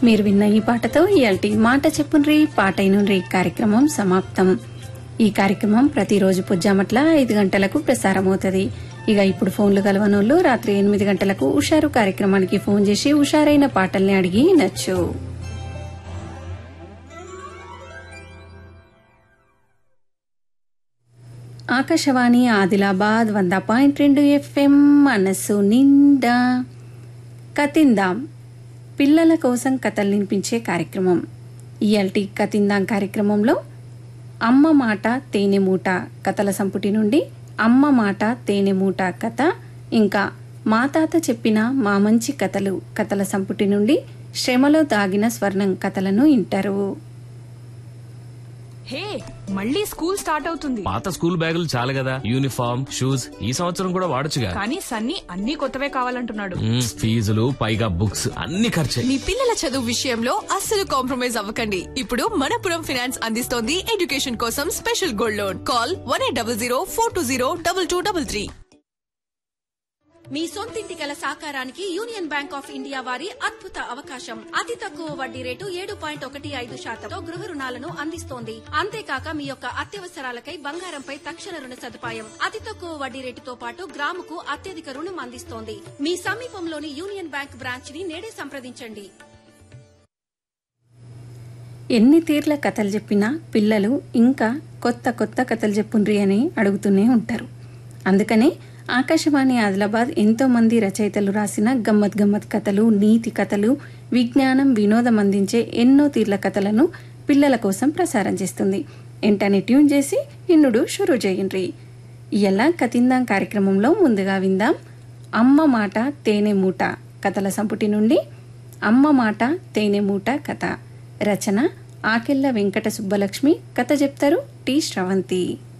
మీరు విన్న ఈ పాటతో ఇయాల్టి మాట చెప్పుండ్రి పాట అయినుండ్రి కార్యక్రమం సమాప్తం ఈ కార్యక్రమం ప్రతిరోజు పొజ్జామట్ల ఐదు గంటలకు ప్రసారమవుతుంది ఇక ఇప్పుడు ఫోన్లు కలవనోళ్ళు రాత్రి ఎనిమిది గంటలకు ఉషారు కార్యక్రమానికి ఫోన్ చేసి ఉషారైన పాటల్ని అడిగి నచ్చు ఆకాశవాణి ఆదిలాబాద్ వంద పాయింట్ రెండు ఎఫ్ఎం మనసు నిండా కతిందాం పిల్లల కోసం కథలు వినిపించే కార్యక్రమం ఇయల్టి కతిందాం కార్యక్రమంలో అమ్మ మాట తేనె మూట కథల సంపుటి నుండి అమ్మ మాట తేనె మూట కథ ఇంకా మా తాత చెప్పిన మా మంచి కథలు కథల సంపుటి నుండి శ్రమలో దాగిన స్వర్ణం కథలను ఇంటారు హే మళ్ళీ స్కూల్ స్టార్ట్ అవుతుంది పాత స్కూల్ బ్యాగులు చాలు కదా యూనిఫామ్ షూస్ ఈ సంవత్సరం కూడా వాడొచ్చుగా కానీ సన్నీ అన్ని కొత్తవే కావాలంటున్నాడు మ్మ్, ఫీజులు పైగా బుక్స్ అన్ని ఖర్చే మీ పిల్లల చదువు విషయంలో అస్సలు కాంప్రమైజ్ అవ్వకండి ఇప్పుడు మనపురం ఫినాన్స్ అందిస్తోంది ఎడ్యుకేషన్ కోసం special gold loan call one eight double zero four two zero double two double three మీ సొంతింటి కల సాకారానికి యూనియన్ బ్యాంక్ ఆఫ్ ఇండియా వారి అద్భుత అవకాశం అతి తక్కువ వడ్డీ రేటు ఏడు పాయింట్ ఒకటి ఐదు శాతంతో గృహ రుణాలను అందిస్తోంది అంతేకాక మీ యొక్క అత్యవసరాలకై బంగారంపై తక్షణ రుణ సదుపాయం అతి తక్కువ వడ్డీ రేటుతో పాటు గ్రాముకు అత్యధిక రుణం అందిస్తోంది మీ సమీపంలోని యూనియన్ బ్యాంక్ బ్రాంచ్ ని నేడే సంప్రదించండి ఎన్ని తీర్ల కథలు చెప్పినా పిల్లలు ఇంకా కొత్త కొత్త కథలు చెప్పుండ్రి అని అడుగుతూనే ఉంటారు అందుకనే ఆకాశవాణి ఆదిలాబాద్ ఎంతో మంది రచయితలు రాసిన గమ్మత్ గమ్మత్ కథలు నీతి కథలు విజ్ఞానం వినోదం అందించే ఎన్నో తీర్ల కథలను పిల్లల కోసం ప్రసారం చేస్తుంది వెంటనే ట్యూన్ చేసి ఇన్నుడు షురూ చేయండ్రి ఇలా కతిందాం కార్యక్రమంలో ముందుగా విందాం అమ్మ మాట తేనె మూట కథల సంపుటి నుండి అమ్మ మాట తేనె మూట కథ రచన ఆకెళ్ల వెంకట సుబ్బలక్ష్మి కథ చెప్తారు టి శ్రవంతి